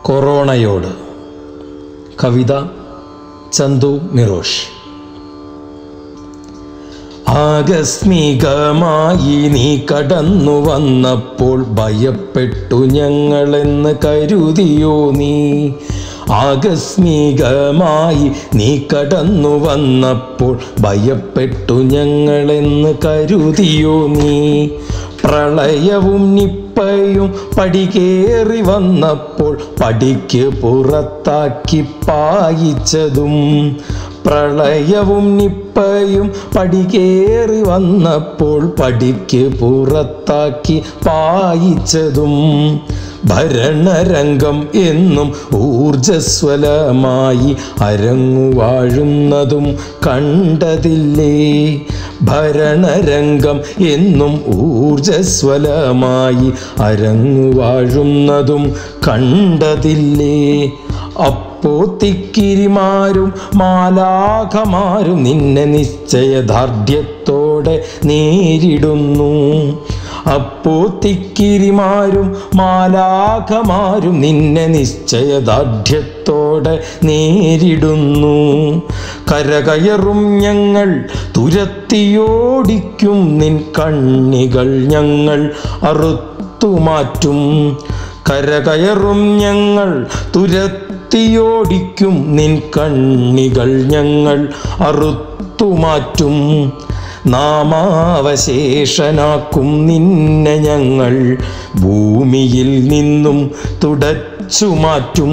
കൊറോണയോട് കവിത ചന്തു നിറോഷ് ആകസ്മികമായി നീ കടന്നു വന്നപ്പോൾ ഭയപ്പെട്ടു ഞങ്ങളെന്ന് കരുതിയോ നീ ആകസ്മികമായി നീ കടന്നു വന്നപ്പോൾ ഭയപ്പെട്ടു ഞങ്ങളെന്ന് കരുതിയോ നീ പ്രളയവും നിപ്പയും പടികേറി വന്നപ്പോൾ പടിക്ക് പുറത്താക്കി പായിച്ചതും പ്രളയവും നിപ്പയും പടികേറി വന്നപ്പോൾ പടിക്ക് പുറത്താക്കി പായിച്ചതും ഭരണരംഗം എന്നും ഊർജസ്വലമായി അരങ്ങുവാഴുന്നതും കണ്ടതില്ലേ ഭരണരംഗം എന്നും ഊർജസ്വലമായി അരങ്ങുവാഴുന്നതും കണ്ടതില്ലേ അപ്പോ തിക്കിരിമാരും മാലാഖമാരും നിന്നെ നിശ്ചയദാർഢ്യത്തോടെ നേരിടുന്നു അപ്പോ തിക്കിരിമാരും മാലാഖമാരും നിന്നെ നിശ്ചയദാർഢ്യത്തോടെ നേരിടുന്നു കരകയറും ഞങ്ങൾ തുരത്തിയോടിക്കും നിൻ കണ്ണികൾ ഞങ്ങൾ അറുത്തുമാറ്റും കരകയറും ഞങ്ങൾ തുരത്തിയോടിക്കും നിൻ കണ്ണികൾ ഞങ്ങൾ അറുത്തുമാറ്റും നാമാവശേഷനാക്കും നിന്നെ ഞങ്ങൾ ഭൂമിയിൽ നിന്നും തുടച്ചു മാറ്റും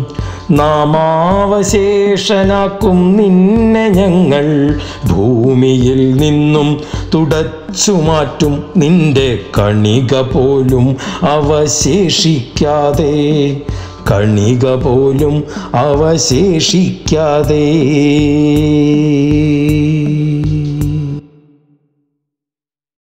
നാമാവശേഷനാക്കും നിന്നെ ഞങ്ങൾ ഭൂമിയിൽ നിന്നും തുടച്ചു മാറ്റും നിന്റെ കണിക പോലും അവശേഷിക്കാതെ കണിക പോലും അവശേഷിക്കാതെ